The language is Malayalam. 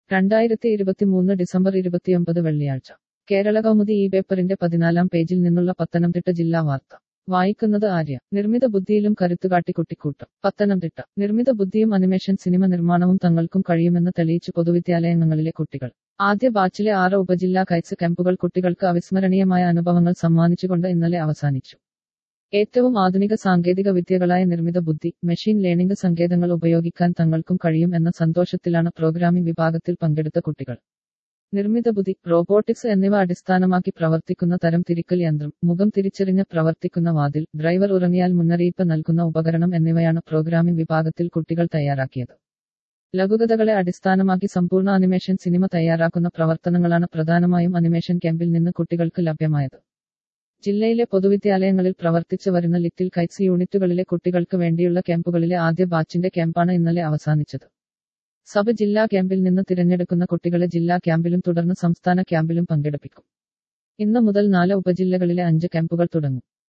രണ്ടായിരത്തി ഇരുപത്തിമൂന്ന് ഡിസംബർ ഇരുപത്തിയൊമ്പത് വെള്ളിയാഴ്ച കേരള കൗമുദി ഈ പേപ്പറിന്റെ പതിനാലാം പേജിൽ നിന്നുള്ള പത്തനംതിട്ട ജില്ലാ വാർത്ത വായിക്കുന്നത് ആര്യ നിർമ്മിത ബുദ്ധിയിലും കരുത്തുകാട്ടി കുട്ടിക്കൂട്ടം പത്തനംതിട്ട നിർമ്മിത ബുദ്ധിയും അനിമേഷൻ സിനിമ നിർമ്മാണവും തങ്ങൾക്കും കഴിയുമെന്ന് തെളിയിച്ചു പൊതുവിദ്യാലയങ്ങളിലെ കുട്ടികൾ ആദ്യ ബാച്ചിലെ ആറ് ഉപജില്ലാ കൈറ്റ്സ് ക്യാമ്പുകൾ കുട്ടികൾക്ക് അവിസ്മരണീയമായ അനുഭവങ്ങൾ സമ്മാനിച്ചുകൊണ്ട് ഇന്നലെ അവസാനിച്ചു ഏറ്റവും ആധുനിക സാങ്കേതിക വിദ്യകളായ നിർമ്മിത ബുദ്ധി മെഷീൻ ലേണിംഗ് സങ്കേതങ്ങൾ ഉപയോഗിക്കാൻ തങ്ങൾക്കും കഴിയും എന്ന സന്തോഷത്തിലാണ് പ്രോഗ്രാമിംഗ് വിഭാഗത്തിൽ പങ്കെടുത്ത കുട്ടികൾ നിർമ്മിത ബുദ്ധി റോബോട്ടിക്സ് എന്നിവ അടിസ്ഥാനമാക്കി പ്രവർത്തിക്കുന്ന തരം തിരിക്കൽ യന്ത്രം മുഖം തിരിച്ചറിഞ്ഞ് പ്രവർത്തിക്കുന്ന വാതിൽ ഡ്രൈവർ ഉറങ്ങിയാൽ മുന്നറിയിപ്പ് നൽകുന്ന ഉപകരണം എന്നിവയാണ് പ്രോഗ്രാമിംഗ് വിഭാഗത്തിൽ കുട്ടികൾ തയ്യാറാക്കിയത് ലഘുകഥകളെ അടിസ്ഥാനമാക്കി സമ്പൂർണ്ണ അനിമേഷൻ സിനിമ തയ്യാറാക്കുന്ന പ്രവർത്തനങ്ങളാണ് പ്രധാനമായും അനിമേഷൻ ക്യാമ്പിൽ നിന്ന് കുട്ടികൾക്ക് ലഭ്യമായത് ജില്ലയിലെ പൊതുവിദ്യാലയങ്ങളിൽ പ്രവർത്തിച്ചു വരുന്ന ലിറ്റിൽ കൈറ്റ്സ് യൂണിറ്റുകളിലെ കുട്ടികൾക്ക് വേണ്ടിയുള്ള ക്യാമ്പുകളിലെ ആദ്യ ബാച്ചിന്റെ ക്യാമ്പാണ് ഇന്നലെ അവസാനിച്ചത് സബ് ജില്ലാ ക്യാമ്പിൽ നിന്ന് തിരഞ്ഞെടുക്കുന്ന കുട്ടികളെ ജില്ലാ ക്യാമ്പിലും തുടർന്ന് സംസ്ഥാന ക്യാമ്പിലും പങ്കെടുപ്പിക്കും ഇന്ന് മുതൽ നാല് ഉപജില്ലകളിലെ അഞ്ച് ക്യാമ്പുകൾ തുടങ്ങും